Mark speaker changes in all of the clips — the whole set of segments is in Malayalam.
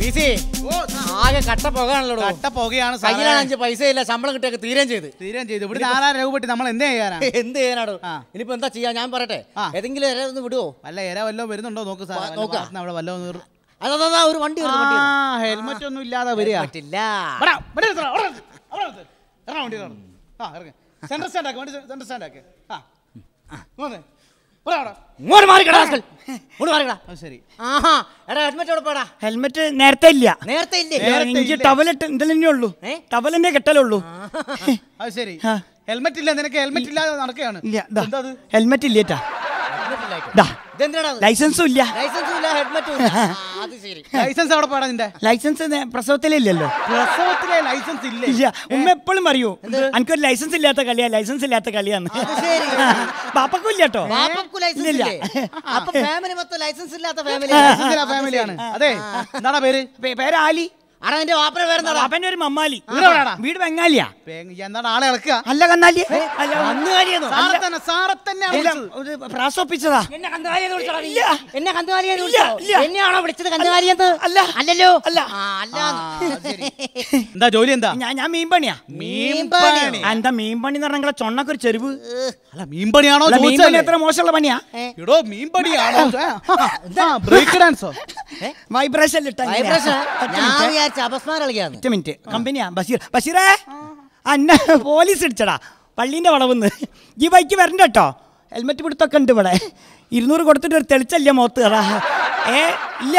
Speaker 1: ഈസി ആകെ കട്ട പോകാണല്ലോ
Speaker 2: കട്ട പോകുകയാണ് സാറേ.
Speaker 1: കയ്യിലാണ് അഞ്ച് പൈസ ഇല്ല ശമ്പളം കിട്ടിയൊക്കെ തീരം ചെയ്ത്
Speaker 2: തീരം ചെയ്തു ഇവിടെ നാലായിരം രൂപ പെട്ടി നമ്മൾ എന്ത് ചെയ്യാനാ
Speaker 1: എന്ത് ചെയ്യാനാടോ
Speaker 2: ആ.
Speaker 1: ഇനിയിപ്പോ എന്താ ചെയ്യാ ഞാൻ പറയട്ടെ
Speaker 2: ആ.
Speaker 1: ഏതെങ്കിലും ഇര ഒന്ന് വിടുവോ
Speaker 2: വല്ല ഇര വല്ലോ വരുന്നുണ്ടോ നോക്ക് സാർ
Speaker 1: വാ, നോക്കാം.
Speaker 2: അവിടെ വല്ലോ ഒന്ന്
Speaker 1: അതാ അതാ, ഒരു വണ്ടി വരുന്നു, വണ്ടി വരുന്നു.
Speaker 2: ഹെൽമെറ്റ് ഒന്നും ഇല്ലാതെ വരിക
Speaker 1: പറ്റില്ല
Speaker 2: വടാ, വണ്ടി നിർത്തടാ, അവിടെ നിർത്ത്, അവിടെ നിർത്ത്. ഇറങ്ങ് വണ്ടി ഇറങ്ങ്. ആ ഇറങ്ങ് സെൻട്രൽ സ്റ്റാൻഡ് ആക്ക് വണ്ടി സെൻട്രൽ സ്റ്റാൻഡ് ആക്ക് ആ ഇങ്ങോട്ട്. ഇവിടെ അവിടെ.
Speaker 1: ഇങ്ങോട്ട് മാറിക്കടാ റാസ്കൽ. ഇങ്ങോട്ട് മാറിക്കടാ
Speaker 2: അത് ശരി
Speaker 1: ആഹാ എടാ ഹെൽമെറ്റ് എവിടെ പോടാ
Speaker 3: ഹെൽമെറ്റ് നേരത്തെ ഇല്ല
Speaker 1: നേരത്തെ ഇല്ലേ
Speaker 2: നേരത്തെ
Speaker 3: എനിക്ക്
Speaker 2: ഇല്ല.
Speaker 3: ടവലിട്ട് ഇതിലെന്നെ ഉള്ളൂ
Speaker 1: ഏ?
Speaker 3: ടവലിന്റെ കെട്ടലുള്ളൂ
Speaker 2: അത് ശരി
Speaker 3: ആ.
Speaker 2: ഹെൽമെറ്റ് ഇല്ല നിനക്ക് ഹെൽമെറ്റ് ഇല്ലാതെ നടക്കുകയാണ്
Speaker 3: ഇല്ല ദാ.
Speaker 2: എന്താ അത്
Speaker 3: ഹെൽമെറ്റ് ഇല്ലേട്ടാ
Speaker 1: ഹെൽമെറ്റ് ഇല്ലായിട്ട്.
Speaker 3: ദാ
Speaker 1: ഇതെന്തിനാടാ അത്?
Speaker 3: ലൈസൻസും ഇല്ല
Speaker 1: ലൈസൻസും ഇല്ല ഹെൽമെറ്റും ഇല്ല ആ, അത് ശരി
Speaker 2: ലൈസൻസ് അവിടെ പോടാ നിന്റെ
Speaker 3: ലൈസൻസ് നേ- പ്രസവത്തിലില്ലല്ലോ
Speaker 2: പ്രസവത്തിലെ ലൈസൻസ് ഇല്ലേ
Speaker 3: ഇല്ല ഉമ്മ എപ്പോഴും പറയൂ എനിക്കൊരു ലൈസൻസ് ഇല്ലാത്ത കളിയാ ലൈസൻസ് ഇല്ലാത്ത കളിയാന്ന്
Speaker 1: അത് ശരി
Speaker 3: ബാപ്പക്കും ഇല്ല കേട്ടോ
Speaker 1: ബാപ്പക്ക് ലൈസൻസ്
Speaker 3: ഇല്ലില്ല.
Speaker 1: ഇല്ലേ അപ്പൊ ഫാമിലി മൊത്തം ലൈസൻസ് ഇല്ലാത്ത ഫാമിലി
Speaker 2: ലൈസൻസ് ഇല്ല ഫാമിലിയാണ് അതെ എന്താടാ പേര്
Speaker 3: പേ- പേര് ആലി
Speaker 1: ആടാ എന്റെ വാപ്പര പേരെന്താടാ
Speaker 3: ബാപ്പന്റെ ഒരു മമ്മാലി
Speaker 2: വീട് എവിടെയാടാ?
Speaker 3: വീട് ബംഗാലിയാ
Speaker 2: പേ- എന്താണ് ആളെ ഇളക്കുക
Speaker 3: അല്ല കന്നാലി അല്ല
Speaker 1: കന്നുകാലിയെന്നോ?
Speaker 2: സാറെ തന്നെ സാറെ തന്നെ
Speaker 3: ഇല്ല, ഒരു പ്രാസൊപ്പിച്ചതാ
Speaker 1: എന്നെ കന്നുകാലിയെന്ന് വിളിച്ചോടാ നീ?
Speaker 3: ഇല്ല.
Speaker 1: എന്നെ കന്നുകാലിയെന്ന്
Speaker 3: ഇല്ല,
Speaker 1: വിളിച്ചോ?
Speaker 3: ഇല്ല.
Speaker 1: എന്നെയാണോ വിളിച്ചത് കന്നുകാലിയെന്ന്
Speaker 3: അല്ല.
Speaker 1: അല്ലല്ലോ
Speaker 3: അല്ല.
Speaker 1: ആ, അല്ലാന്ന്.
Speaker 2: എന്താ ജോലി എന്താ
Speaker 3: ഞാൻ ഞാൻ മീൻ പണിയാ
Speaker 1: മീൻ പണി.
Speaker 3: ആ, എന്താ മീൻ പണി എന്ന് പറഞ്ഞാൽ ചൊണ്ണക്ക് ഒരു ചെരുവ്
Speaker 2: അല്ല മീൻ പണിയാണോ
Speaker 3: അല്ല, മീൻ പണി
Speaker 2: ചോദിച്ചല്ലേ?
Speaker 3: എത്ര മോശമുള്ള പണിയാ
Speaker 1: ഏ?
Speaker 2: എടോ മീൻ പണിയാണോ ബ്രേക്ക് ഡാൻസോ
Speaker 1: ഏ?
Speaker 3: വൈബ്രേഷൻ ഇട്ട
Speaker 1: വൈബ്രേഷൻ ഞാൻ വിചാരിച്ച അപസ്മാരം കളിക്കാന്ന്
Speaker 3: ഒറ്റ മിനിറ്റ് കമ്പനിയാ ബഷീർ ബഷീറേ അന്ന പോലീസ് ഇടിച്ചടാ പള്ളീൻ്റെ വളവുന്ന് ഈ ബൈക്ക് വരണ്ട കേട്ടോ ഹെൽമെറ്റ് പിടുത്തൊക്കെ ഉണ്ട് ഇവിടെ ഇരുന്നൂറ് കൊടുത്തിട്ട് ഒരു തെളിച്ചല്ല മുഖത്ത് അതാ ഏ ഇല്ല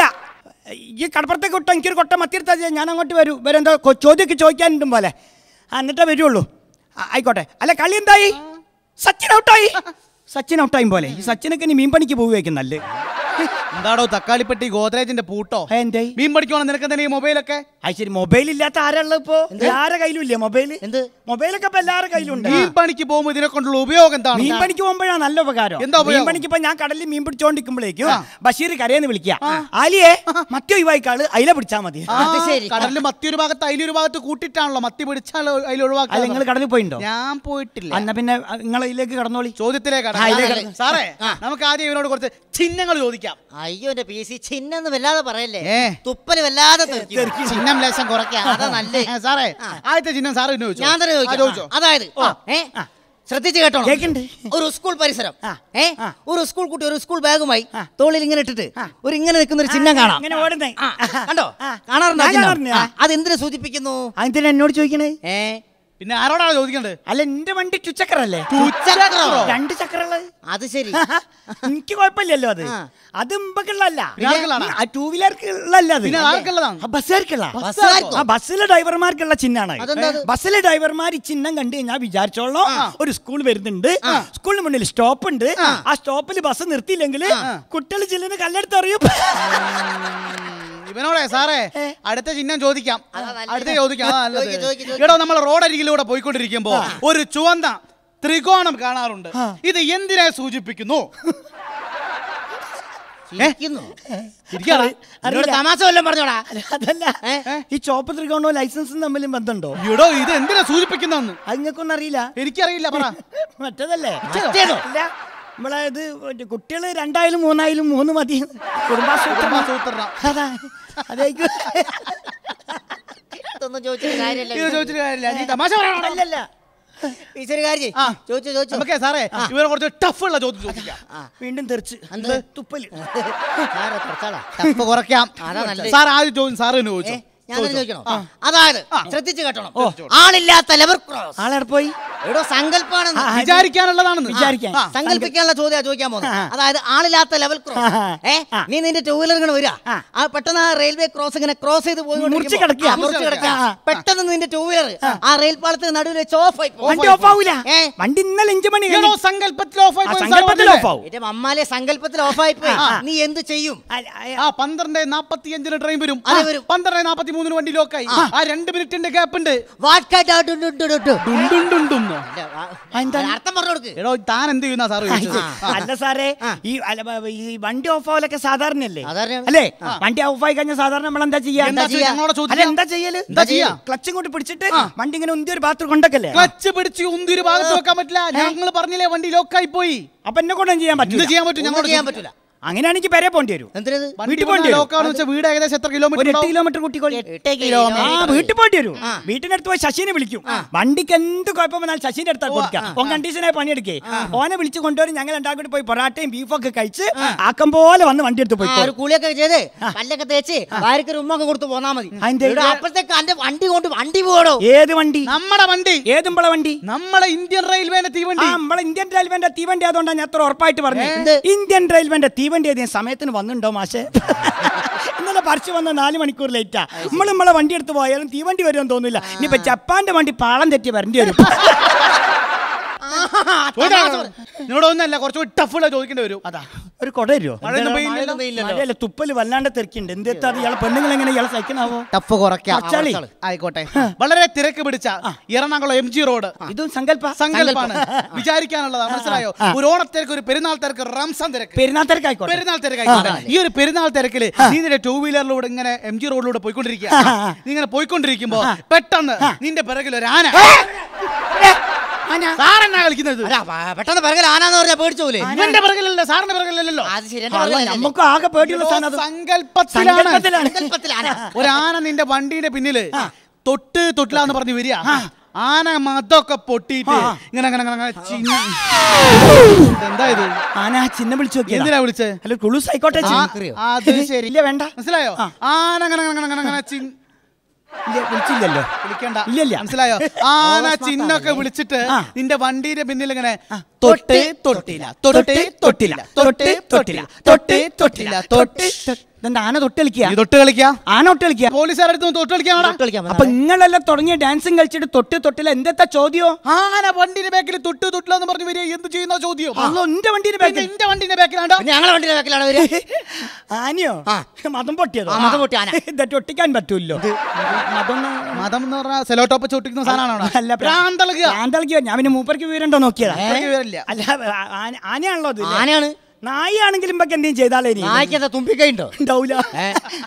Speaker 3: ഈ കടപ്പുറത്തേക്ക് വിട്ടോ എനിക്കൊരു കൊട്ട മത്തിയെടുത്താൽ മതി. ഞാൻ അങ്ങോട്ട് വരൂ വരെന്തോ കൊ- ചോദ്യമൊക്കെ ചോദിക്കാനുണ്ടും പോലെ ആ, എന്നിട്ടേ വരുള്ളൂ ആ, ആയിക്കോട്ടെ അല്ല കളി എന്തായി സച്ചിൻ ഔട്ടായി സച്ചിൻ ഔട്ടായും പോലെ ഈ സച്ചിനൊക്കെ ഇനി മീൻ പണിക്ക് പോവുകയായിരിക്കും നല്ല
Speaker 2: എന്താടോ തക്കാളിപ്പെട്ടി ഗോദ്രേജിന്റെ പൂട്ടോ
Speaker 3: എന്തേ
Speaker 2: മീൻ പഠിക്കണോ നിനക്ക് എന്തിനാ ഈ മൊബൈലൊക്കെ
Speaker 3: അത് ശരി മൊബൈൽ ഇല്ലാത്ത ആരാളുള്ള ഇപ്പോ ആരെ കയ്യിലും ഇല്ലേ മൊബൈൽ
Speaker 1: എന്ത്
Speaker 3: മൊബൈലൊക്കെ ഇപ്പൊ എല്ലാവരുടെ കയ്യിലുണ്ട്
Speaker 2: മീൻ പണിക്ക് പോകുമ്പോ ഇതിനെ കൊണ്ടുള്ള ഉപയോഗം എന്താണ്
Speaker 3: മീൻ പണിക്ക് പോകുമ്പോഴാണ് നല്ല ഉപകാരം
Speaker 2: എന്താ ഉപയോഗം?
Speaker 3: മീൻ പണിക്ക് ഇപ്പൊ ഞാൻ കടലിൽ മീൻ പിടിച്ചോണ്ടിരിക്കുമ്പോഴേക്കും ബഷീർ കരയെന്ന് വിളിക്കുക ആലിയെ മത്തി ഒഴിവായിക്കാള് അയില പിടിച്ചാ മതി
Speaker 2: ആ,
Speaker 1: അത് ശരി.
Speaker 2: കടലിൽ മത്തി ഒരു ഭാഗത്ത് അയിലൊരു ഭാഗത്ത് കൂട്ടിയിട്ടാണല്ലോ മത്തി പിടിച്ചാൽ അതിൽ
Speaker 3: അല്ല
Speaker 2: ഒഴിവാക്കാൻ
Speaker 3: നിങ്ങൾ കടലിൽ പോയിണ്ടോ
Speaker 2: ഞാൻ പോയിട്ടില്ല
Speaker 3: എന്നാ പിന്നെ നിങ്ങൾ ഇതിലേക്ക് കടന്നോളി
Speaker 2: ചോദ്യത്തിലേക്ക്
Speaker 3: ആ, ഇതിലേക്ക്
Speaker 2: കടക്കാം. സാറേ നമുക്ക് ആദ്യം ഇവനോട് കുറച്ച് ചിഹ്നങ്ങൾ ചോദിക്കാം
Speaker 1: അയ്യോ എന്റെ പി സി ചിഹ്നെന്ന് വല്ലാതെ പറയല്ലേ
Speaker 2: ഏ.
Speaker 1: തുപ്പല് വല്ലാതെ തെറിക്കും.
Speaker 2: ചിഹ്നം ലേശം കുറയ്ക്കാം
Speaker 1: അതാ നല്ലത്.
Speaker 2: ഏ, സാറേ ആദ്യത്തെ ചിഹ്നം സാറ് ഇന്ന് ചോദിച്ചോ
Speaker 1: ഞാൻ തന്നെ
Speaker 2: ആ,
Speaker 1: ചോദിക്കാം
Speaker 2: ചോദിച്ചോ
Speaker 1: അതായത് ഏ ശ്രദ്ധിച്ച് കേട്ടോ
Speaker 3: കേക്കുണ്ട്.
Speaker 1: ഒരു സ്കൂൾ പരിസരം
Speaker 3: ആ.
Speaker 1: ഏ
Speaker 3: ആ.
Speaker 1: ഒരു സ്കൂൾ കുട്ടി ഒരു സ്കൂൾ ബാഗുമായി
Speaker 3: ആ.
Speaker 1: തോളിൽ ഇങ്ങനെ ഇട്ടിട്ട്
Speaker 3: ആ.
Speaker 1: ഒരു ഇങ്ങനെ നിൽക്കുന്ന ഒരു ചിഹ്നം കാണാം
Speaker 3: ഇങ്ങനെ ഓടുന്നേ
Speaker 1: ആ, കണ്ടോ
Speaker 3: ആ.
Speaker 1: കാണാറുണ്ടോ ആ
Speaker 3: ഞാൻ
Speaker 1: ചിഹ്നം?
Speaker 3: കാണാറുണ്ട്.
Speaker 1: ആ, അതെന്തിനെ സൂചിപ്പിക്കുന്നു
Speaker 3: അതിന് എന്നോട് ചോദിക്കണേ
Speaker 1: ഏ
Speaker 2: പിന്നെ ആരോടാണ് ചോദിക്കേണ്ടത്
Speaker 3: അല്ല എന്റെ വണ്ടി ചുച്ചക്കറല്ലേ
Speaker 1: തുച്ചക്രോ?
Speaker 3: രണ്ട് ചക്രള്ളത്
Speaker 1: അത് ശരി
Speaker 3: എനിക്ക് കുഴപ്പമില്ലല്ലോ അത്
Speaker 1: ആ.
Speaker 3: അത് ഇമ്പക്കുള്ളതല്ല
Speaker 2: പിന്നെ ആർക്കുള്ളതാണോ?
Speaker 3: ആ ടൂ വീലർക്കുള്ളതല്ല അത്
Speaker 2: പിന്നെ ആർക്കുള്ളതാണ്
Speaker 3: ആ, ബസ്സുകാർക്കുള്ള
Speaker 1: ബസ്സുകാർക്കോ?
Speaker 3: ആ ബസ്സിലെ ഡ്രൈവർമാർക്കുള്ള ചിഹ്നാണ്
Speaker 1: അതെന്താ അത്?
Speaker 3: ബസ്സിലെ ഡ്രൈവർമാർ ഈ ചിഹ്നം കണ്ട് ഞാൻ വിചാരിച്ചോളൂ ഒരു സ്കൂൾ വരുന്നുണ്ട് സ്കൂളിന് മുന്നിൽ സ്റ്റോപ്പ് ഉണ്ട് ആ സ്റ്റോപ്പിൽ ബസ് നിർത്തിയില്ലെങ്കിൽ കുട്ടികൾ ചില്ലിന് കല്ലെടുത്ത് അറിയും
Speaker 2: ഇവനോടെ സാറേ അടുത്ത ചിഹ്നം ചോദിക്കാം
Speaker 1: അതാ നല്ലത്.
Speaker 2: അടുത്ത ചോദിക്കാം അതാ നല്ലത്.
Speaker 1: ചോദിക്ക്, ചോദിക്ക്, ചോദിക്ക്.
Speaker 2: എടോ നമ്മൾ റോഡരികിലൂടെ പോയിക്കൊണ്ടിരിക്കുമ്പോ ഒരു ചുവന്ന ത്രികോണം കാണാറുണ്ട് ഇത് എന്തിനെ സൂചിപ്പിക്കുന്നു
Speaker 1: ചിരിക്കുന്നു
Speaker 2: ഇരിക്കാടാ.
Speaker 1: എന്നോട് തമാശ വല്ലതും പറഞ്ഞോടാ
Speaker 3: അതല്ല
Speaker 1: ഏ?
Speaker 3: ഈ ചോപ്പ് ത്രികോണവും ലൈസൻസും തമ്മിലും ബന്ധമുണ്ടോ
Speaker 2: എടോ ഇത് എന്തിനാ സൂചിപ്പിക്കുന്നെന്ന്
Speaker 3: അത് നിങ്ങൾക്കൊന്നും അറിയില്ല
Speaker 2: എനിക്കറിയില്ല പറ
Speaker 3: മറ്റേതല്ലേ
Speaker 1: മറ്റേതോ?
Speaker 3: ഇല്ല നമ്മളെ ഇത് കുട്ടികൾ രണ്ടായാലും മൂന്നായാലും മൂന്ന് മതി കുടുംബാസൂത്രണം
Speaker 2: സൂത്രണം
Speaker 3: അതാ അതായിരിക്കും
Speaker 1: ഇതൊന്നും ചോദിച്ചിട്ട് കാര്യമില്ല
Speaker 2: ഇത് ചോദിച്ചിട്ട് കാര്യമില്ല നീ തമാശ പറയണോ?
Speaker 3: അല്ലല്ല
Speaker 1: ടീച്ചർ കാര്യം
Speaker 2: ആ.
Speaker 1: ചോദിച്ചു ചോദിച്ചു
Speaker 2: നമുക്കേ സാറേ ഇവരെ കുറച്ച് ടഫ് ഉള്ള ചോദ്യം ചോദിക്കാം
Speaker 3: വീണ്ടും തെറിച്ച്
Speaker 1: എന്ത്?
Speaker 3: തുപ്പല്
Speaker 1: ആരാ കുറച്ചാളാ
Speaker 2: ടഫ് കുറയ്ക്കാം
Speaker 1: അതാ നല്ലത്.
Speaker 2: സാർ ആദ്യം ചോദ്യം സാറ് തന്നെ
Speaker 1: ഏ,
Speaker 2: ചോദിച്ചു
Speaker 1: ഞാൻ തന്നെ ചോദിക്കണോ അതായത് ശ്രദ്ധിച്ചു കേട്ടണം
Speaker 3: ഓ.
Speaker 1: ആളില്ലാത്ത ലെവർ ക്രോസ്
Speaker 3: ആളെവിടെ പോയി
Speaker 1: എടോ സങ്കല്പാണെന്ന്
Speaker 3: ആ,
Speaker 2: വിചാരിക്കാനുള്ളതാണെന്ന്
Speaker 3: വിചാരിക്കാൻ.
Speaker 2: ആ,
Speaker 1: സങ്കല്പിക്കാനുള്ള ചോദ്യം ചോദിക്കാൻ പോകുന്നത്
Speaker 3: ആ.
Speaker 1: അതായത് ആളില്ലാത്ത ലെവൽ ക്രോസ്
Speaker 3: ആ.
Speaker 1: ഏ
Speaker 3: ആ.
Speaker 1: നീ നിന്റെ ടൂ വീലർ ഇങ്ങനെ വരിക
Speaker 3: ആ.
Speaker 1: ആ പെട്ടെന്ന് ആ റെയിൽവേ ക്രോസ് ഇങ്ങനെ ക്രോസ് ചെയ്ത് പോയി
Speaker 3: മുറിച്ച് കിടക്കുക.
Speaker 1: മുറിച്ച് കിടക്കുക
Speaker 3: ആ, ആ.
Speaker 1: പെട്ടെന്ന് നിന്റെ ടൂ വീലർ ആ റെയിൽ പാളത്തിന് നടുവിൽ വെച്ച് ഓഫ് ആയി പോകും.
Speaker 3: വണ്ടി ഓഫ് ആവൂല
Speaker 1: ഏ?
Speaker 3: വണ്ടി ഇന്നലെ അഞ്ചു മണി
Speaker 2: എടോ
Speaker 3: കഴിഞ്ഞ്
Speaker 2: സങ്കല്പത്തിൽ ഓഫ് ആയി
Speaker 3: ആ,
Speaker 2: പോയി
Speaker 3: സങ്കല്പത്തിൽ
Speaker 2: സാർ
Speaker 3: ഓഫ് ആവും
Speaker 1: എന്റെ മമ്മാലെ സങ്കല്പത്തിൽ ഓഫ് ആയി പോയി
Speaker 3: ആ.
Speaker 1: നീ എന്ത് ചെയ്യും
Speaker 3: അല്ല, അയ-
Speaker 2: ആ പന്ത്രണ്ട് നാപ്പത്തി അഞ്ചിന് ട്രെയിൻ വരും
Speaker 1: അതെ, വരും.
Speaker 2: പന്ത്രണ്ട് നാപ്പത്തി മൂന്നിന് വണ്ടി ലോക്കായി ആ രണ്ട് മിനിറ്റിന്റെ ഗ്യാപ്പ് ഉണ്ട്
Speaker 1: What kind of do- do- do- do- do?
Speaker 2: ഡുണ്ടുണ്ടുണ്ടുന്നോ.
Speaker 1: ഇല്ല, ആ,
Speaker 3: ആ, എന്താണ്?
Speaker 1: അർത്ഥം പറഞ്ഞു കൊടുക്ക്
Speaker 2: എടോ താൻ എന്ത് ചെയ്യുന്ന സാറ് ചോദിച്ചത്
Speaker 1: ആ.
Speaker 3: അല്ല സാറേ
Speaker 1: ആ.
Speaker 3: ഈ അല്ല, ബ- ഈ വണ്ടി ഓഫ് ആവലൊക്കെ സാധാരണയല്ലേ
Speaker 1: സാധാരണ.
Speaker 3: അല്ലേ വണ്ടി ഓഫ് ആയി കഴിഞ്ഞാൽ സാധാരണ നമ്മൾ എന്താ ചെയ്യാ
Speaker 2: എന്താ
Speaker 1: ചെയ്യാ?
Speaker 2: ഞങ്ങളോട്
Speaker 3: അല്ല
Speaker 2: ചോദിക്കാം
Speaker 3: എന്താ ചെയ്യല്
Speaker 2: എന്താ ചെയ്യാ?
Speaker 3: ക്ലച്ചും കൊണ്ട് പിടിച്ചിട്ട് വണ്ടി ഇങ്ങനെ ഉന്തി ഒരു ബാത്റൂം കൊണ്ടൊക്കല്ലേ
Speaker 2: ക്ലച്ച് പിടിച്ച് ഉന്തി ഒരു ഭാഗത്ത് വെക്കാൻ പറ്റില്ല ഞങ്ങൾ പറഞ്ഞില്ലേ വണ്ടി ലോക്കായി പോയി
Speaker 3: അപ്പൊ എന്നെ കൊണ്ടൊന്നും ചെയ്യാൻ
Speaker 2: എന്ത്
Speaker 3: പറ്റില്ല
Speaker 2: ചെയ്യാൻ പറ്റും
Speaker 1: ഒന്നും
Speaker 2: ഞങ്ങളോട്
Speaker 1: ചെയ്യാൻ
Speaker 2: ചോദിക്കാം.
Speaker 1: പറ്റൂല
Speaker 3: അങ്ങനെയാണെങ്കിൽ പെരെ പോണ്ടി വരും
Speaker 1: എന്തിനത്
Speaker 2: വണ്ടി
Speaker 3: വീട്ടിൽ പോണ്ടി വരും.
Speaker 2: ലോക്കാന്ന് വെച്ചാൽ വീട് ഏകദേശം എത്ര
Speaker 3: ഒരു
Speaker 2: കിലോമീറ്റർ
Speaker 3: എട്ട് കിലോമീറ്റർ കൂട്ടിക്കോളി
Speaker 1: എട്ട്
Speaker 3: ആ
Speaker 1: കിലോമീറ്റർ.
Speaker 3: വീട്ടിൽ പോണ്ടി വരും വീട്ടിനടുത്ത് പോയി ശശിനെ വിളിക്കും വണ്ടിക്ക് എന്ത് കുഴപ്പം വന്നാൽ ശശിന്റെ അടുത്താ കൊടുക്കുക ഓൻ കണ്ടീഷനായി പണിയെടുക്കേ ഓനെ വിളിച്ച് കൊണ്ടുവരും ഞങ്ങൾ രണ്ടാം കൂടി പോയി പൊറാട്ടയും ബീഫൊക്കെ കഴിച്ച് ആക്കം പോലെ വന്ന് വണ്ടി എടുത്ത്
Speaker 1: ആ,
Speaker 3: പോയി
Speaker 1: ഒരു കുളിയൊക്കെ ചെയ്ത് പല്ലൊക്കെ തേച്ച് വാരിക്കൊരു ഉമ്മൊക്കെ കൊടുത്ത് പോന്നാ മതി
Speaker 3: അതിന്റെ-
Speaker 1: ഇവിടെ അപ്പോഴത്തേക്ക് അന്റെ വണ്ടി കൊണ്ട് വണ്ടി പോടോ
Speaker 3: ഏത് വണ്ടി
Speaker 2: നമ്മുടെ വണ്ടി
Speaker 3: ഏതുമ്പള വണ്ടി
Speaker 2: നമ്മളെ ഇന്ത്യൻ റെയിൽവേന്റെ
Speaker 3: ആ
Speaker 2: തീവണ്ടി
Speaker 3: നമ്മളെ ഇന്ത്യൻ റെയിൽവേന്റെ തീവണ്ടി ആയതുകൊണ്ടാണ് ഞാൻ അത്ര ഉറപ്പായിട്ട് പറഞ്ഞത്
Speaker 1: എന്ത്?
Speaker 3: ഇന്ത്യൻ റെയിൽവേന്റെ തീവണ്ടി ഏത് സമയത്തിന് വന്നിട്ടുണ്ടോ മാഷെ ഇന്നലെ പറിച്ചു വന്ന നാല് മണിക്കൂർ ലേറ്റാ നമ്മൾ നമ്മളെ വണ്ടി എടുത്ത് പോയാലും തീവണ്ടി വരുമെന്ന് തോന്നില്ല ഇനിയിപ്പോ ജപ്പാന്റെ വണ്ടി പാളം തെറ്റി വരേണ്ടി വരും
Speaker 2: നിന്നോട് ഒന്നല്ല കുറച്ചുകൂടി ടഫുള്ള ചോദിക്കേണ്ടി വരും
Speaker 3: അതാ ഒരു കൊട വരുമോ
Speaker 2: മഴയൊന്നും പെയ്യില്ലല്ലോ.
Speaker 3: മഴയല്ല തുപ്പല് വല്ലാണ്ട് തെറിക്കുണ്ട് എന്തെത്താ ഇയാളെ പെണ്ണുങ്ങൾ എങ്ങനെ ഇയാളെ സഹിക്കണാവോ
Speaker 1: ടഫ് കുറയ്ക്കാം
Speaker 3: കുറച്ചാളി.
Speaker 2: ആയിക്കോട്ടെ വളരെ തിരക്ക് പിടിച്ച എറണാകുളം എം ജി റോഡ്
Speaker 3: ഇതും സങ്കല്പ
Speaker 2: സങ്കല്പാണ് വിചാരിക്കാനുള്ളതാ മനസ്സിലായോ ഒരു ഓണത്തിരക്ക് ഒരു പെരുന്നാൾ തിരക്ക് ഒരു റംസാൻ തിരക്ക്
Speaker 3: പെരുന്നാൾ തിരക്കായിക്കോട്ടെ
Speaker 2: പെരുന്നാൾ തിരക്കായിക്കോട്ടെ ഈ ഒരു പെരുന്നാൾ തിരക്കില് നീ നിന്റെ ടൂ വീലറിലൂടെ ഇങ്ങനെ എം ജി റോഡിലൂടെ പോയിക്കൊണ്ടിരിക്കുക നീ ഇങ്ങനെ പോയിക്കൊണ്ടിരിക്കുമ്പോ പെട്ടെന്ന് നിന്റെ പിറകിൽ ഒരു ആന സാറെന്നാ കളിക്കുന്നത്
Speaker 1: അല്ല, പ- പെട്ടെന്ന് പിറകിൽ ആനാന്ന് പറഞ്ഞാ പേടിച്ചു പോലെ
Speaker 2: ഇവന്റെ പിറകിലല്ല സാറിന്റെ പിറകിലല്ലോ
Speaker 1: അത് ശരി എന്റെ പിറകിലല്ലേ?
Speaker 3: നമുക്ക് ആകെ പേടിയുള്ള സാധനം അത്
Speaker 2: സങ്കല്പത്തിലാണ്
Speaker 3: സങ്കല്പത്തിലാണ്
Speaker 1: സങ്കല്പത്തിൽ ആന.
Speaker 2: ഒരു ആന നിന്റെ വണ്ടിയുടെ പിന്നില് തൊട്ട് തൊട്ടിലാന്ന് പറഞ്ഞ് വരിക ആന മതൊക്കെ പൊട്ടിയിട്ട് ഇങ്ങനെ അങ്ങനെ അങ്ങനെ അങ്ങനെ ചിന്ന എന്താ ഇത്
Speaker 3: ആന ആ ചിഹ്നം വിളിച്ചു നോക്കിയതാ.
Speaker 2: എന്തിനാ വിളിച്ചേ
Speaker 3: അല്ല കുളുസ് ആയിക്കോട്ടെ
Speaker 2: ആ,
Speaker 3: ചിഹ്നം.
Speaker 2: അത് ശരി
Speaker 3: ഇല്ല വേണ്ട
Speaker 2: മനസ്സിലായോ ആന അങ്ങനെ അങ്ങനെ അങ്ങനെ അങ്ങനെ ചിൻ-
Speaker 3: ഇല്ല, വിളിച്ചില്ലല്ലോ
Speaker 2: വിളിക്കണ്ട
Speaker 3: ഇല്ലില്ല.
Speaker 2: മനസ്സിലായോ ആന ചിന്നൊക്കെ വിളിച്ചിട്ട്
Speaker 3: ആ.
Speaker 2: നിന്റെ വണ്ടിയുടെ പിന്നിൽ ഇങ്ങനെ
Speaker 3: തൊട്ട് തൊട്ടില്ല തൊട്ട് തൊട്ടില്ല തൊട്ട് തൊട്ടില്ല തൊട്ട് തൊട്ടില്ല തൊട്ട് ഇതെന്താ ആന തൊട്ട് കളിക്കുക
Speaker 2: നീ തൊട്ട് കളിക്കാ
Speaker 3: ആന തൊട്ട് കളിക്കുക
Speaker 2: പോലീസുകാരുടെ അടുത്ത് തൊട്ട് കളിക്കാണോ
Speaker 1: തൊട്ട് കളിക്കാൻ
Speaker 3: അപ്പൊ
Speaker 1: വന്നതാ.
Speaker 3: നിങ്ങളെല്ലാം തുടങ്ങിയ ഡാൻസും കളിച്ചിട്ട് തൊട്ട് തൊട്ടില്ല എന്തെത്താ ചോദ്യോ
Speaker 2: ആന വണ്ടിന്റെ ബാക്കിൽ തൊട്ട് തൊട്ടില്ല എന്ന് പറഞ്ഞ് വരിക എന്ത് ചെയ്യുന്ന ചോദ്യം
Speaker 3: അല്ലോ എന്റെ വണ്ടിന്റെ
Speaker 2: പിന്നെ
Speaker 3: ബാക്കിൽ
Speaker 2: എന്റെ വണ്ടിന്റെ ബാക്കിലാണ്ടോ
Speaker 1: പിന്നെ ഞങ്ങളെ വണ്ടിയുടെ ബാക്കിലാണ് വരിക
Speaker 3: ആനയോ
Speaker 1: ആ.
Speaker 3: മതം പൊട്ടിയതോ
Speaker 1: ആ, മതം പൊട്ടിയ ആന.
Speaker 3: ഇതൊട്ട് ഒട്ടിക്കാൻ പറ്റൂല്ലോ മതം
Speaker 2: മതം എന്ന് പറഞ്ഞാൽ സെലോട്ടോപ്പ് ചൊട്ടിക്കുന്ന സാധനമാണോ
Speaker 3: അല്ല
Speaker 2: ഭ്രാന്തളകുക
Speaker 3: ഭ്രാന്തളിക്കുക ഞാൻ പിന്നെ മൂപ്പർക്ക് വീരണ്ടോ നോക്കിയതാ
Speaker 2: അത്രയ്ക്ക് വിവരമില്ല.
Speaker 3: അല്ല ആന- ആനയാണല്ലോ അത്
Speaker 1: ആനയാണ്
Speaker 3: നായാണെങ്കിലും ഇപ്പൊ എന്തെങ്കിലും ചെയ്താലേ ഇനി.
Speaker 1: നായ്ക്കത്തെ തുമ്പിക്കൈണ്ടോ
Speaker 3: ഉണ്ടാവൂല
Speaker 1: ഏ?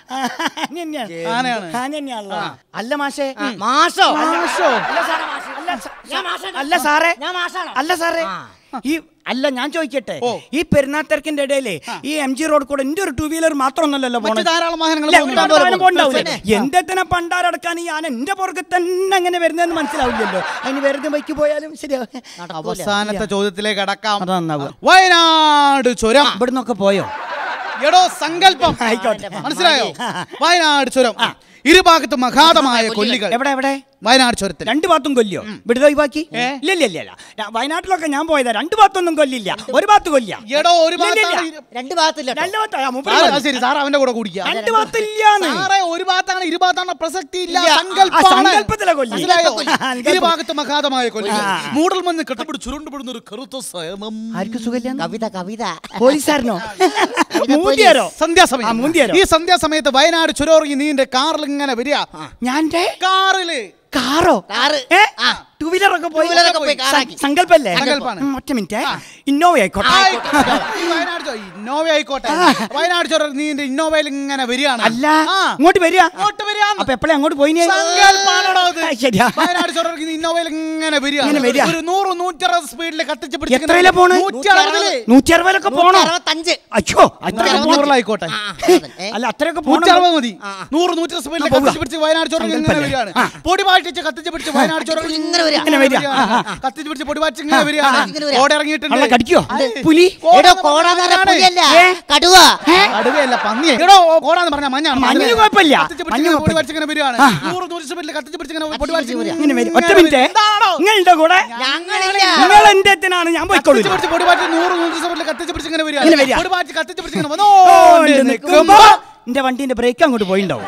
Speaker 3: ആന തന്നെയാണ്.
Speaker 2: ആനയാണ്.
Speaker 3: ആന തന്നെയാണല്ലോ അല്ല മാഷേ
Speaker 1: മാഷോ
Speaker 2: മാഷോ.
Speaker 3: അല്ല സാറേ, അല്ല സാ- അല്ല സാറേ
Speaker 1: ഞാൻ മാഷാണോ
Speaker 3: അല്ല സാറേ
Speaker 1: ആ.
Speaker 3: ഈ അല്ല ഞാൻ ചോദിക്കട്ടെ
Speaker 2: ഓ.
Speaker 3: ഈ പെരുന്നാത്തിരക്കിന്റെ ഇടയിലേ ഈ എം ജി റോഡ് കൂടെ എന്റെ ഒരു ടൂ വീലർ മാത്രമൊന്നല്ലോ
Speaker 2: മറ്റു ധാരാളം വാഹനങ്ങൾ
Speaker 3: ഇല്ല,
Speaker 2: പോകുന്നുണ്ട്.
Speaker 3: ഒരുപാട് വാഹനം പോണ്ടാവൂലേ?
Speaker 1: പിന്നെ.
Speaker 3: എന്തെത്തിനെ പണ്ടാരടക്കാൻ ഈ ആന എന്റെ പുറകെ തന്നെ അങ്ങനെ വരുന്നതെന്ന് മനസ്സിലാവില്ലല്ലോ അതിന് വെറുതെ ബൈക്ക് പോയാലും ശരിയാവും
Speaker 2: അവസാനത്തെ ചോദ്യത്തിലേക്ക് അടക്കാം
Speaker 3: അത് നന്നാവുക.
Speaker 2: വയനാട് ചുരം
Speaker 3: ഇവിടുന്നൊക്കെ പോയോ
Speaker 2: എടോ സങ്കല്പം
Speaker 3: ആയിക്കോട്ടെ.
Speaker 2: മനസ്സിലായോ വയനാട് ചുരം ഇരുഭാഗത്തും അഗാധമായ കൊല്ലികൾ
Speaker 3: എവിടെ എവിടെ
Speaker 2: വയനാട് ചുരത്തിൽ
Speaker 3: രണ്ട് ഭാഗത്തും കൊല്ലിയോ ഇവിടുത്തെ ഒഴിവാക്കി ഇല്ല ഇല്ല ഇല്ല ഇല്ല ഞാൻ വയനാട്ടിലൊക്കെ ഞാൻ പോയതാ രണ്ട് ഭാഗത്തൊന്നും കൊല്ലില്ല ഒരു ഭാഗത്ത് കൊല്ല
Speaker 2: എടോ ഒരു
Speaker 3: ഇല്ല, ഇല്ല,
Speaker 2: ഭാഗത്താണ്
Speaker 3: ഇല്ല.
Speaker 2: ഇരു-
Speaker 1: രണ്ട് ഭാഗത്തില്ല
Speaker 3: രണ്ട് ഭാഗത്താ, ആ, മൂപ്പര്
Speaker 2: സാറേ,
Speaker 3: പറഞ്ഞു.
Speaker 2: അത് ശരി സാർ അവന്റെ കൂടെ കുടിക്കാം
Speaker 3: രണ്ട് ഭാഗത്തില്ലാന്ന്
Speaker 2: സാറേ ഒരു ഭാഗത്താണ് ഇരു ഭാഗത്താണ് പ്രസക്തി ഇല്ല
Speaker 3: ഇല്ല. ആ,
Speaker 2: സങ്കല്പമാണ്.
Speaker 3: സങ്കല്പത്തിലെ കൊല്ലി.
Speaker 2: മനസ്സിലായോ
Speaker 3: സങ്കല്പം.
Speaker 2: ഇരുഭാഗത്തും അഗാധമായ കൊല്ലികൾ
Speaker 3: ആ.
Speaker 2: മൂടൽ മണ്ണ് കെട്ടപ്പെട്ട് ചുരുണ്ടുപെടുന്ന ഒരു കറുത്ത സേമം
Speaker 3: ആർക്കും സുഖമില്ല
Speaker 1: കവിത കവിത
Speaker 3: പോലീസാരനോ മൂന്തിയാരോ ആ,
Speaker 2: സന്ധ്യാസമയം
Speaker 3: മൂന്തിയാരോ?
Speaker 2: ഈ സന്ധ്യാസമയത്ത് വയനാട് ചുരോറങ്ങി നീന്റെ കാറിൽ ഇങ്ങനെ വരിക
Speaker 3: ഞാൻ
Speaker 2: കാറില്
Speaker 3: കാറോ
Speaker 1: കാറ്.
Speaker 3: ഏ
Speaker 1: ആ.
Speaker 3: ടൂ വീലർ ഒക്കെ പോയി
Speaker 1: Two wheeler ഒക്കെ പോയി കാറാക്കി.
Speaker 3: സ- സങ്കല്പല്ലേ
Speaker 2: സങ്കല്പാണ്.
Speaker 3: ഉം, ഒറ്റ മിനിറ്റ് ഇന്നോവ ആയിക്കോട്ടെ
Speaker 2: ആയിക്കോട്ടെ. ഈ വയനാട് ചുരം ഇന്നോവ ആയിക്കോട്ടെ വയനാട് ചുരം നീന്റെ ഇന്നോവയിൽ ഇങ്ങനെ വരികയാണ്
Speaker 3: അല്ല
Speaker 2: ആ.
Speaker 3: ഇങ്ങോട്ട് വരിക
Speaker 2: അങ്ങോട്ട് വരികയാണ്.
Speaker 3: അപ്പൊ എപ്പോഴേ അങ്ങോട്ട് പോയിനെ
Speaker 2: സങ്കല്പാണോ അത്?
Speaker 3: ആ, ശരിയാ
Speaker 2: വയനാട് ചുരം ഇന്നോവയിൽ ഇങ്ങനെ വരികയാണ്.
Speaker 3: ഇങ്ങനെ വരിക.
Speaker 2: ഒരു നൂറ് നൂറ്ററുപത് സ്പീഡിൽ കത്തിച്ച്
Speaker 3: എത്രയിലാ പോണ്?
Speaker 2: നൂറ്റി അറുപതില്
Speaker 3: നൂറ്റി അറുപതിലൊക്കെ പോണോ
Speaker 1: അറുപത്തഞ്ച്
Speaker 3: അയ്യോ അത്രയൊക്കെ പോണോ?
Speaker 2: നൂറിലായിക്കോട്ടെ
Speaker 1: ആ, അതെ. ഏ?
Speaker 3: അല്ല അത്രയൊക്കെ
Speaker 2: നൂറ്റി
Speaker 3: പോണോ
Speaker 2: അറുപത് മതി
Speaker 1: ആ.
Speaker 2: നൂറ് നൂറ്റി സ്പീഡിൽ
Speaker 3: ആ, പോവുക.
Speaker 2: കത്തിച്ച് പിടിച്ച് വയനാട് ചുരം ഇങ്ങനെ
Speaker 3: സങ്കല്പല്ലേ?
Speaker 2: വരികയാണ്
Speaker 3: ആ.
Speaker 2: പൊടി പാട്ടിച്ച് കത്തിച്ച് പിടിച്ച് വയനാട് ചുരം
Speaker 1: ഇങ്ങനെ വരിക.
Speaker 3: ഇങ്ങനെ വരിക. ആ, ആ, ആ.
Speaker 2: കത്തിച്ച് പിടിച്ച് പൊടി പാടിച്ച് ഇങ്ങനെ വരികയാണ്
Speaker 1: ഇങ്ങനെ വരിക.
Speaker 2: ഓടെ ഇറങ്ങിയിട്ടുണ്ട്
Speaker 3: അള്ള കടിക്കോ
Speaker 2: അതെ.
Speaker 3: പുലി
Speaker 2: കോട
Speaker 1: എടോ
Speaker 2: എന്ന്
Speaker 1: കോടാന്ന് പറഞ്ഞ
Speaker 2: പറഞ്ഞാലാണ്.
Speaker 1: പുലിയല്ല
Speaker 3: ഏ?
Speaker 1: കടുവ
Speaker 2: കടുവയല്ല പന്നിയെ എടോ കോടാന്ന് പറഞ്ഞ മഞ്ഞാണ്
Speaker 3: മഞ്ഞിന്
Speaker 2: മനസ്സിലായോ?
Speaker 3: കുഴപ്പമില്ല.
Speaker 2: കത്തിച്ച് പിടിച്ച്
Speaker 3: മഞ്ഞിന്
Speaker 2: ഇങ്ങനെ പൊടി
Speaker 3: കുഴപ്പമില്ല.
Speaker 2: പാടിച്ച് ഇങ്ങനെ വരികയാണ്
Speaker 3: ആ, ആ.
Speaker 2: നൂറ് നൂറ്റി സ്പീഡിൽ കത്തിച്ച് പിടിച്ച് ഇങ്ങനെ പൊടി പാടിച്ച്
Speaker 1: വരിക.
Speaker 3: ഇങ്ങനെ വരും ഒറ്റ
Speaker 2: ഇങ്ങനെ
Speaker 3: മിനിറ്റ്
Speaker 2: വരും. എന്താണോ?
Speaker 3: നിങ്ങളുടെ കൂടെ
Speaker 1: ഞങ്ങളില്ല
Speaker 3: നിങ്ങൾ എന്റെ എത്തിനാണ് ഞാൻ പോയിക്കോളൂ
Speaker 2: കത്തിച്ച് പിടിച്ച് പൊടി പാടിച്ച് നൂറ് നൂറ്റി സ്പീഡിൽ കത്തിച്ച് പിടിച്ച് ഇങ്ങനെ
Speaker 3: ഇങ്ങനെ
Speaker 2: വരികയാണ്
Speaker 3: വരിക.
Speaker 2: പൊടി പാടിച്ച് കത്തിച്ച് പിടിച്ച് ഇങ്ങനെ
Speaker 3: ഓ,
Speaker 2: വന്നോണ്ട്
Speaker 3: ഉണ്ട്
Speaker 2: നിൽക്കുമ്പോ
Speaker 3: നിൽക്കുമ്പോ എന്റെ വണ്ടീന്റെ ബ്രേക്ക് അങ്ങോട്ട് പോയിണ്ടാവും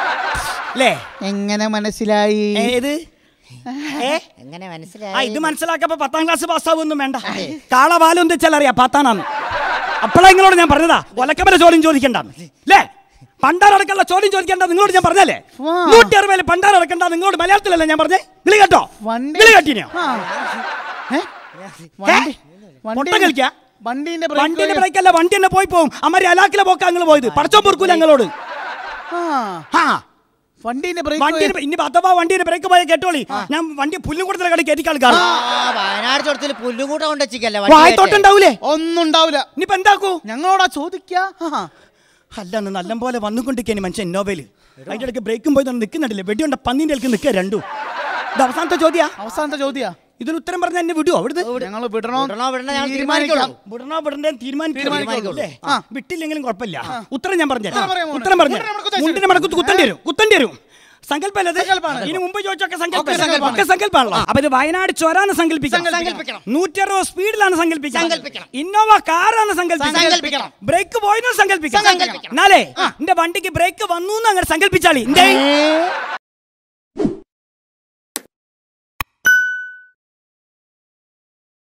Speaker 3: അല്ലേ
Speaker 2: എങ്ങനെ മനസ്സിലായി
Speaker 3: ഏത് ഏ
Speaker 1: എങ്ങനെ
Speaker 3: ആ
Speaker 1: മനസ്സിലായി
Speaker 3: ഇത് മനസ്സിലാക്കപ്പോ പത്താം ക്ലാസ് പാസ്സാവൊന്നും വേണ്ട കാളവാലം വെച്ചാൽ അറിയാം പത്താനാന്ന് അപ്പോഴാ നിങ്ങളോട് ഞാൻ പറഞ്ഞതാ ഒലക്കമര ചോദ്യം ചോദിക്കണ്ട അല്ലേ പണ്ടാറടക്കമുള്ള ചോദ്യം ചോദിക്കേണ്ട നിങ്ങളോട് ഞാൻ പറഞ്ഞല്ലേ
Speaker 2: വാ.
Speaker 3: നൂറ്റി അറുപതിൽ പണ്ടാറടക്കണ്ട നിങ്ങളോട് മലയാളത്തിലല്ലേ ഞാൻ പറഞ്ഞേ വിളി കേട്ടോ
Speaker 2: വണ്ടി-
Speaker 3: വിളി കേട്ടിനോ
Speaker 2: ആ. ഏ? വണ്ടി
Speaker 3: പൊട്ടം
Speaker 2: വണ്ടി
Speaker 3: കളിക്കാ
Speaker 2: വണ്ടീന്റെ
Speaker 3: വണ്ടിന്റെ
Speaker 2: ബ്രേക്ക്
Speaker 3: ബ്രേക്ക് അല്ല വണ്ടി തന്നെ പോയി പോകും അമ്മ അലാക്കിലെ പോക്കാ നിങ്ങൾ പോയത് പടച്ചോ പൊറുക്കൂല ഞങ്ങളോട്
Speaker 2: ആ
Speaker 3: ആ
Speaker 2: വണ്ടീന്റെ ബ്രേക്ക്
Speaker 3: വണ്ടിയുടെ ഇനി അഥവാ വണ്ടിയുടെ ബ്രേക്ക് പോയ കേട്ടോളി ഞാൻ വണ്ടി പുല്ലും കൊടുത്തല കട കയറ്റി ആൾക്കാർ
Speaker 1: ആ വയനാട് ചുരത്തിൽ പുല്ലും കൂട്ടം കൊണ്ടുവച്ചിക്കല്ലേ
Speaker 3: വായത്തോട്ടുണ്ടാവൂലേ
Speaker 2: ഒന്നും ഉണ്ടാവില്ല
Speaker 3: ഇനിയിപ്പോ എന്താക്കൂ
Speaker 2: ഞങ്ങളോടാ ചോദിക്കാ
Speaker 3: അല്ല അന്ന് നല്ല പോലെ വന്നുകൊണ്ടിരിക്കാൻ മനുഷ്യൻ നോബേല് അതിന്റെ ഇടയ്ക്ക് ബ്രേക്കും പോയി നിൽക്കുന്നുണ്ടല്ലേ വെടിയുണ്ട പന്നിന്റെ ഇടയ്ക്ക് നിൽക്കുക രണ്ടും ഇത് അവസാനത്തെ ചോദ്യാ
Speaker 2: അവസാനത്തെ ചോദ്യാ
Speaker 3: ഇതിന് ഉത്തരം പറഞ്ഞ എന്നെ വിടുവോ അവിടുന്ന്
Speaker 2: ഞങ്ങൾ വിടണോ
Speaker 1: വിടണോ വിടണോ ഞങ്ങൾ
Speaker 2: തീരുമാനിക്കാം.
Speaker 1: തീരുമാനിക്കുള്ളൂ
Speaker 3: വിടണോ വിടണ്ടേ തീരുമാനിക്കുള്ളൂ
Speaker 2: തീരുമാനിക്കുള്ളൂ.
Speaker 3: അല്ലേ?
Speaker 2: ആ.
Speaker 3: വിട്ടില്ലെങ്കിലും കുഴപ്പമില്ല ഉത്തരം ഞാൻ പറഞ്ഞു
Speaker 2: ഉത്തരം പറയാമോ?
Speaker 3: ഉത്തരം പറഞ്ഞു
Speaker 2: മുണ്ടിനെ മടക്ക് കുത്തഴിച്ച്
Speaker 3: മുണ്ടിനെ മടക്ക് കുത്തേണ്ടി വരും കുത്തേണ്ടി വരും സങ്കല്പല്ലേ
Speaker 2: സങ്കല്പാണ്.
Speaker 3: ഇനി മുമ്പ് ചോദിച്ചൊക്കെ
Speaker 2: ഒക്കെ
Speaker 3: സങ്കല്പം
Speaker 2: സങ്കല്പാണ്.
Speaker 3: ഒക്കെ സങ്കല്പാണല്ലോ അപ്പൊ ഇത് വയനാട് ചൊരാന്ന് സങ്കല്പിക്കണം
Speaker 1: സങ്കല്പിക്കണം.
Speaker 3: നൂറ്റി അറുപത് സ്പീഡിലാണ് സങ്കല്പിക്കണം
Speaker 1: സങ്കല്പിക്കണം.
Speaker 3: ഇന്നോവ കാറാണ് സങ്കല്പിക്കണം
Speaker 1: സങ്കല്പിക്കണം.
Speaker 3: ബ്രേക്ക് പോയിന്ന് സങ്കല്പിക്കണം
Speaker 1: സങ്കല്പിക്കണം.
Speaker 3: എന്നാലേ എന്റെ വണ്ടിക്ക് ബ്രേക്ക് വന്നു എന്ന് അങ്ങനെ സങ്കല്പിച്ചാളി എന്തേ